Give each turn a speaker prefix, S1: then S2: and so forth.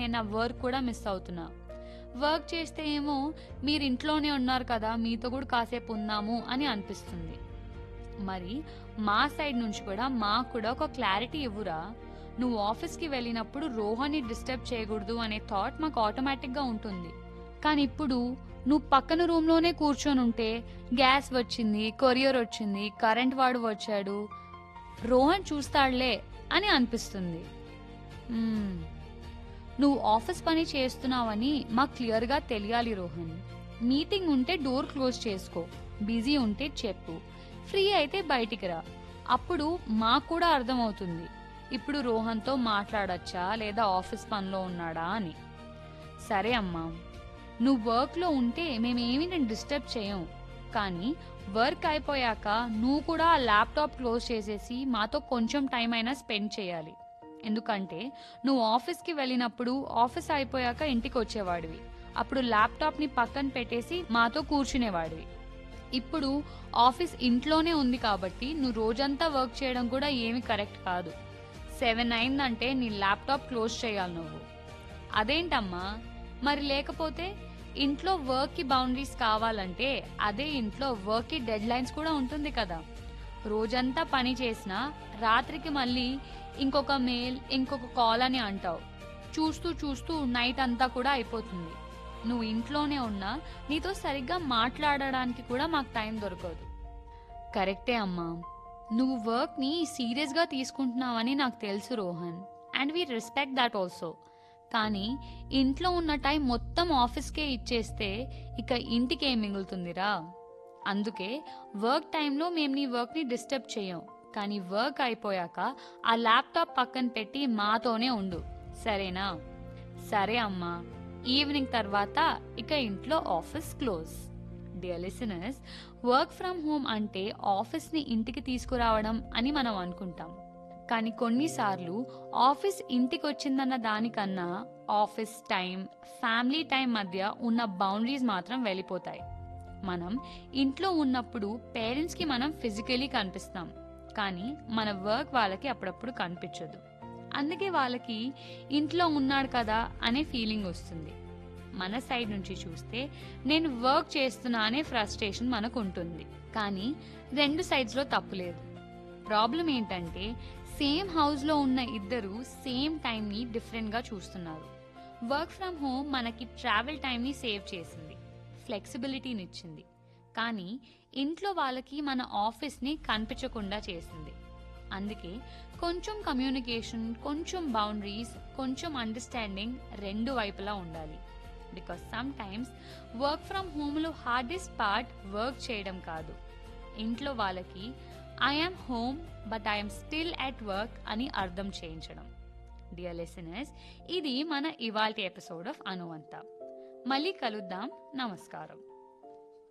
S1: నా వర్క్ కూడా మిస్ అవుతున్నా వర్క్ చేస్తే ఏమో మీరు ఇంట్లోనే ఉన్నారు కదా మీతో కూడా కాసేపు ఉందాము అని అనిపిస్తుంది మరి మా సైడ్ నుంచి కూడా మాకు కూడా ఒక క్లారిటీ ఇవ్వురా నువ్వు ఆఫీస్కి వెళ్ళినప్పుడు రోహన్ని డిస్టర్బ్ చేయకూడదు అనే థాట్ మాకు ఆటోమేటిక్గా ఉంటుంది కానీ ఇప్పుడు నువ్వు పక్కన రూమ్లోనే కూర్చొని ఉంటే గ్యాస్ వచ్చింది కొరియర్ వచ్చింది కరెంట్ వాడు వచ్చాడు రోహన్ చూస్తాడులే అని అనిపిస్తుంది మ్మ్. నువ్వు ఆఫీస్ పని చేస్తున్నావని మాకు క్లియర్గా తెలియాలి రోహన్ మీటింగ్ ఉంటే డోర్ క్లోజ్ చేసుకో బిజీ ఉంటే చెప్పు ఫ్రీ అయితే బయటికి రా అప్పుడు మాకు కూడా అర్థమవుతుంది ఇప్పుడు రోహన్తో మాట్లాడచ్చా లేదా ఆఫీస్ పనిలో ఉన్నాడా అని సరే అమ్మా నువ్వు వర్క్లో ఉంటే మేమేమీ నేను డిస్టర్బ్ చేయం కానీ వర్క్ అయిపోయాక నువ్వు కూడా ఆ ల్యాప్టాప్ క్లోజ్ చేసేసి మాతో కొంచెం టైం అయినా స్పెండ్ చేయాలి ఎందుకంటే నువ్వు ఆఫీస్కి వెళ్ళినప్పుడు ఆఫీస్ అయిపోయాక ఇంటికి వచ్చేవాడివి అప్పుడు ల్యాప్టాప్ని పక్కన పెట్టేసి మాతో కూర్చునేవాడివి ఇప్పుడు ఆఫీస్ ఇంట్లోనే ఉంది కాబట్టి నువ్వు రోజంతా వర్క్ చేయడం కూడా ఏమీ కరెక్ట్ కాదు సెవెన్ అయిందంటే నీ ల్యాప్టాప్ క్లోజ్ చేయాలి నువ్వు అదేంటమ్మా మరి లేకపోతే ఇంట్లో వర్క్కి బౌండరీస్ కావాలంటే అదే ఇంట్లో వర్క్కి డెడ్ లైన్స్ కూడా ఉంటుంది కదా రోజంతా పని చేసినా రాత్రికి మళ్ళీ ఇంకొక మెయిల్ ఇంకొక కాల్ అని అంటావు చూస్తూ చూస్తూ నైట్ అంతా కూడా అయిపోతుంది నువ్వు ఇంట్లోనే ఉన్నా నీతో సరిగ్గా మాట్లాడడానికి కూడా మాకు టైం దొరకదు కరెక్టే అమ్మా నువ్వు వర్క్ని సీరియస్గా తీసుకుంటున్నావని నాకు తెలుసు Rohan and we respect that also కానీ ఇంట్లో ఉన్న టైం మొత్తం ఆఫీస్కే ఇచ్చేస్తే ఇక ఇంటికి ఏం మిగులుతుందిరా అందుకే వర్క్ టైంలో మేము నీ వర్క్ని డిస్టర్బ్ చేయం కానీ వర్క్ అయిపోయాక ఆ ల్యాప్టాప్ పక్కన పెట్టి మాతోనే ఉండు సరేనా సరే అమ్మా ఈవినింగ్ తర్వాత ఇక ఇంట్లో office close dear listeners work from home అంటే ఆఫీస్ని ఇంటికి తీసుకురావడం అని మనం అనుకుంటాం కానీ కొన్నిసార్లు ఆఫీస్ ఇంటికి వచ్చిందన్న దానికన్నా ఆఫీస్ టైం ఫ్యామిలీ టైం మధ్య ఉన్న బౌండరీస్ మాత్రం వెళ్ళిపోతాయి మనం ఇంట్లో ఉన్నప్పుడు పేరెంట్స్కి మనం ఫిజికలీ కనిపిస్తాం కానీ మన వర్క్ వాళ్ళకి అప్పుడప్పుడు కనిపించదు అందుకే వాళ్ళకి ఇంట్లో ఉన్నాడు కదా అనే ఫీలింగ్ వస్తుంది మన సైడ్ నుంచి చూస్తే నేను వర్క్ చేస్తున్నా అనే ఫ్రస్ట్రేషన్ మనకు ఉంటుంది కానీ రెండు సైడ్స్లో తప్పులేదు ప్రాబ్లం ఏంటంటే సేమ్ హౌస్లో ఉన్న ఇద్దరు సేమ్ టైంని డిఫరెంట్గా చూస్తున్నారు వర్క్ ఫ్రమ్ హోమ్ మనకి ట్రావెల్ టైంని సేవ్ చేసింది ఫ్లెక్సిబిలిటీని ఇచ్చింది కానీ ఇంట్లో వాళ్ళకి మన ఆఫీస్ని కనిపించకుండా చేసింది అందుకే కొంచెం కమ్యూనికేషన్ కొంచెం బౌండరీస్ కొంచెం అండర్స్టాండింగ్ రెండు వైపులా ఉండాలి because sometimes work from హోమ్లో హార్డెస్ట్ పార్ట్ వర్క్ చేయడం కాదు ఇంట్లో వాళ్ళకి I'm home but I'm still at work అని అర్థం చేయించడం డియర్ లిసనర్స్ ఇది మన ఇవాల్టి ఎపిసోడ్ ఆఫ్ అనువంత మళ్ళీ కలుద్దాం నమస్కారం